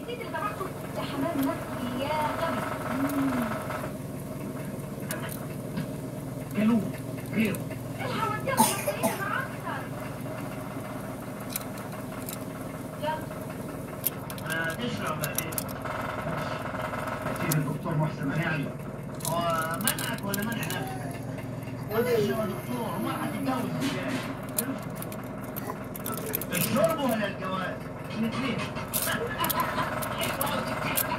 نسيت اللي طبعته ده حمام مصري يا غبي جنوب غيره الحواديت المصريين معكر يلا ما تشرب بعدين سيد الدكتور محسن منعني هو منعك ولا منع نفسك؟ وانت يا دكتور ما هتتجوز ازاي؟ الشرب ولا الجواز؟ الاثنين